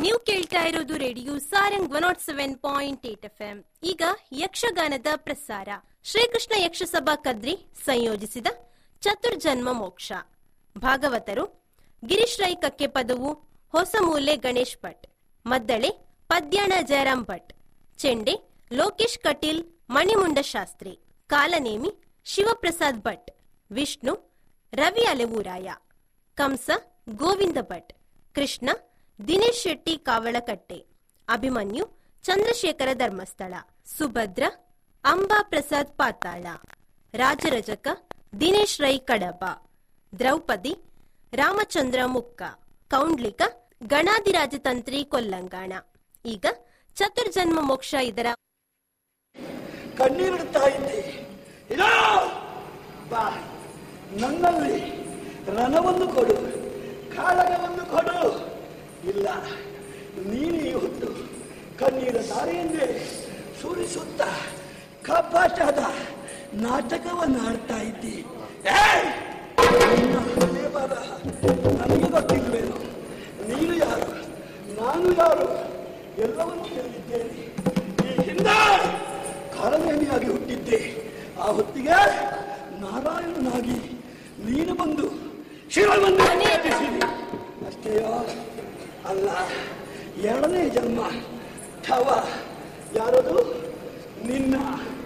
ನೀವು ಕೇಳ್ತಾ ಇರೋದು radio Sarang one not seven point eight F M ಈಗ ಯಕ್ಷಗಾನದ ಪ್ರಸಾರ ಶ್ರೀಕೃಷ್ಣ ಯಕ್ಷಸಭಾ ಕದ್ರಿ ಸಂಯೋಜಿಸಿದ ಚತುರ್ಜನ್ಮ ಮೋಕ್ಷ ಭಾಗವತರು ಗಿರೀಶ್ ರೈ ಕಕ್ಕೆ ಪದವು ಹೊಸಮೂಲೆ ಗಣೇಶ್ ಭಟ್ ಮದ್ದಳೆ ಪದ್ಯಾಣ ಜಯರಾಮ್ ಭಟ್ ಚೆಂಡೆ ಲೋಕೇಶ್ ಕಟೀಲ್ ಮಣಿಮುಂಡ ಶಾಸ್ತ್ರಿ ಕಾಲನೇಮಿ ಶಿವಪ್ರಸಾದ್ ಭಟ್ ವಿಷ್ಣು ರವಿ ಅಲೆವೂರಾಯ ಕಂಸ ಗೋವಿಂದ ಭಟ್ ಕೃಷ್ಣ ದಿನೇಶ್ ಶೆಟ್ಟಿ ಕಾವಳಕಟ್ಟೆ ಅಭಿಮನ್ಯು ಚಂದ್ರಶೇಖರ ಧರ್ಮಸ್ಥಳ ಸುಭದ್ರ ಅಂಬಾ ಪ್ರಸಾದ್ ಪಾತಾಳ ರಾಜರಜಕ ದಿನೇಶ್ ರೈ ಕಡಬ ದ್ರೌಪದಿ ರಾಮಚಂದ್ರ ಮುಕ್ಕ ಕೌಂಡ್ಲಿಕ ಗಣಾಧಿರಾಜತಂತ್ರಿ ಕೊಲ್ಲಂಗಾಣ ಈಗ ಚತುರ್ಜನ್ಮ ಮೋಕ್ಷ ಇದರ ಕಣ್ಣೀರಿಡ್ತಾ ಇದ್ದೆ ಇದೋ ಬಾ ನನ್ನಲ್ಲಿ ರಣವನ್ನು ಕೊಡು ಕಾಳಗವನ್ನು ಕೊಡು ಇಲ್ಲ ನೀನು ಇವತ್ತು ಕಣ್ಣೀರ ದಾರಿಯನ್ನೇ ಸುರಿಸುತ್ತ ಕಪಾಟದ ನಾಟಕವನ್ನು ಆಡ್ತಾ ಇದ್ದಿ ಏಯ್! ನಿನ್ನ ಹಣೆ ಬರಹ ನನಗೆ ಗೊತ್ತಿಲ್ವೇನು ನೀನು ಯಾರು ನಾನು ಯಾರು ಎಲ್ಲವನ್ನೂ ತಿಳಿದಿದ್ದೇನೆ ಈ ಹಿಂದೆ ಕಾಲನೇಮಿಯಾಗಿ ಹುಟ್ಟಿದ್ದೆ ಆ ಹೊತ್ತಿಗೆ ನಾರಾಯಣನಾಗಿ ನೀನು ಬಂದು ಶಿವನನ್ನು ನೇಮಿಸಿದಿ ಅಷ್ಟೇಯೋ ಅಲ್ಲ ಎರಡನೇ ಜನ್ಮ ಥವ ಯಾರದು ನಿನ್ನ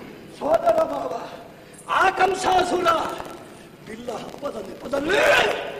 ಸೋದರ ಮಾವ ಆ ಕಂಸಾಸುರ ಬಿಲ್ಲ ಹಬ್ಬದ ನೆಪದಲ್ಲಿ